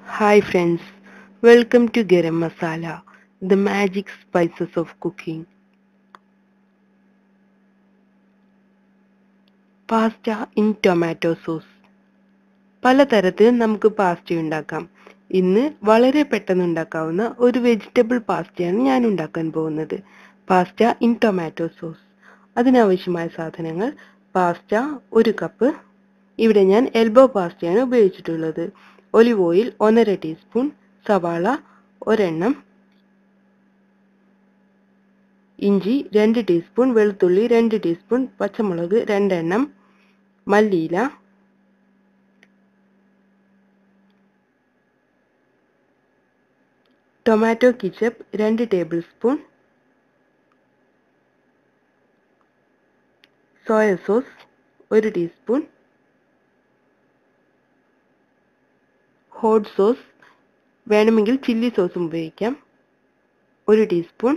Hi friends, welcome to Garam Masala, the magic spices of cooking. Pasta in tomato sauce പലതരത്തിൽ നമുക്ക് pasta ഉണ്ടാക്കാം ഇന്ന് വളരെ പെട്ടെന്ന് ഉണ്ടാക്കാവുന്ന ഒരു വെജിറ്റബിൾ പാസ്റ്റയാണ് ഞാൻ ഉണ്ടാക്കാൻ പോകുന്നത് പാസ്റ്റ ഇൻ ടൊമാറ്റോ സോസ് അതിനാവശ്യമായ സാധനങ്ങൾ പാസ്റ്റ ഒരു കപ്പ് ഇവിടെ ഞാൻ എൽബോ പാസ്റ്റയാണ് ഉപയോഗിച്ചിട്ടുള്ളത് ഒലിവ് ഓയിൽ ഒന്നര ടീസ്പൂൺ സവാള ഒരെണ്ണം ഇഞ്ചി രണ്ട് ടീസ്പൂൺ വെളുത്തുള്ളി രണ്ട് ടീസ്പൂൺ പച്ചമുളക് രണ്ടെണ്ണം മല്ലിയില ടൊമാറ്റോ കിച്ചപ്പ് രണ്ട് ടേബിൾ സ്പൂൺ സോയ സോസ് ഒരു ടീസ്പൂൺ ഹോട്ട് സോസ് വേണമെങ്കിൽ ചില്ലി സോസും ഉപയോഗിക്കാം ഒരു ടീസ്പൂൺ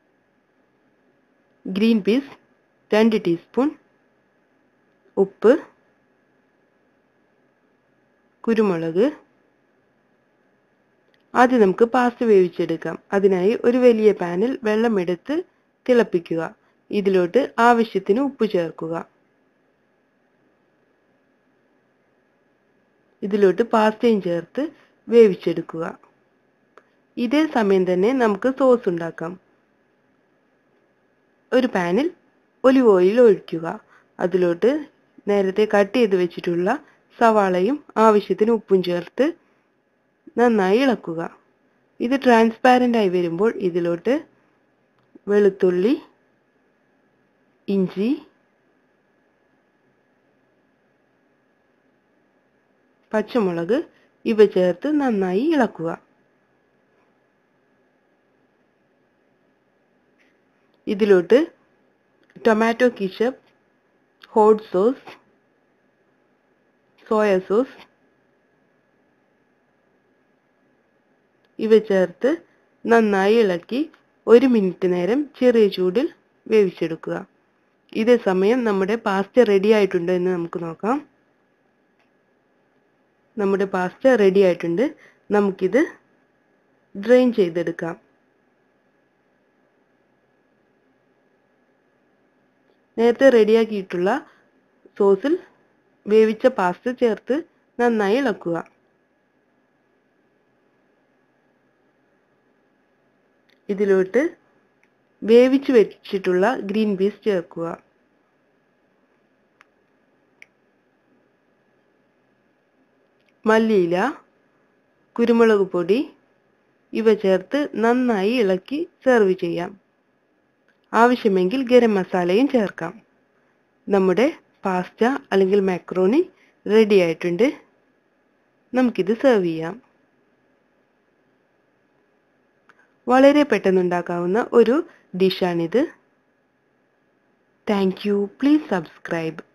ഗ്രീൻ പീസ് രണ്ട് ടീസ്പൂൺ ഉപ്പ് കുരുമുളക് ആദ്യം നമുക്ക് പാസ്ത വേവിച്ചെടുക്കാം അതിനായി ഒരു വലിയ പാനിൽ വെള്ളമെടുത്ത് തിളപ്പിക്കുക ഇതിലോട്ട് ആവശ്യത്തിന് ഉപ്പ് ചേർക്കുക ഇതിലോട്ട് പാസ്തയും ചേർത്ത് വേവിച്ചെടുക്കുക ഇതേ സമയം തന്നെ നമുക്ക് സോസ് ഉണ്ടാക്കാം ഒരു പാനിൽ ഒലിവ് ഓയിൽ ഒഴിക്കുക അതിലോട്ട് നേരത്തെ കട്ട് ചെയ്ത് വെച്ചിട്ടുള്ള സവാളയും ആവശ്യത്തിന് ഉപ്പും ചേർത്ത് നന്നായി ഇളക്കുക ഇത് ട്രാൻസ്പാരൻ്റ് ആയി വരുമ്പോൾ ഇതിലോട്ട് വെളുത്തുള്ളി ഇഞ്ചി പച്ചമുളക് ഇവ ചേർത്ത് നന്നായി ഇളക്കുക ഇതിലോട്ട് tomato ketchup hot sauce soy sauce ഇവ ചേർത്ത് നന്നായി ഇളക്കി ഒരു മിനിറ്റ് നേരം ചെറിയ ചൂടിൽ വേവിച്ചെടുക്കുക ഇതേ സമയം നമ്മുടെ പാസ്ത റെഡി ആയിട്ടുണ്ടോ എന്ന് നമുക്ക് നോക്കാം നമ്മുടെ പാസ്ത റെഡി ആയിട്ടുണ്ട് നമുക്കിത് ഡ്രെയിൻ ചെയ്തെടുക്കാം നേരത്തെ റെഡിയാക്കിയിട്ടുള്ള സോസിൽ വേവിച്ച പാസ്ത ചേർത്ത് നന്നായി ഇളക്കുക ഇതിലോട്ട് വേവിച്ച് വെച്ചിട്ടുള്ള ഗ്രീൻ പീസ് ചേർക്കുക മല്ലിയില കുരുമുളക് പൊടി ഇവ ചേർത്ത് നന്നായി ഇളക്കി സെർവ് ചെയ്യാം ആവശ്യമെങ്കിൽ ഗരം മസാലയും ചേർക്കാം നമ്മുടെ പാസ്ത അല്ലെങ്കിൽ മാക്രോണി റെഡി ആയിട്ടുണ്ട് നമുക്കിത് സെർവ് ചെയ്യാം വളരെ പെട്ടെന്ന് ഉണ്ടാക്കാവുന്ന ഒരു ഡിഷാണിത് താങ്ക് യു പ്ലീസ് സബ്സ്ക്രൈബ്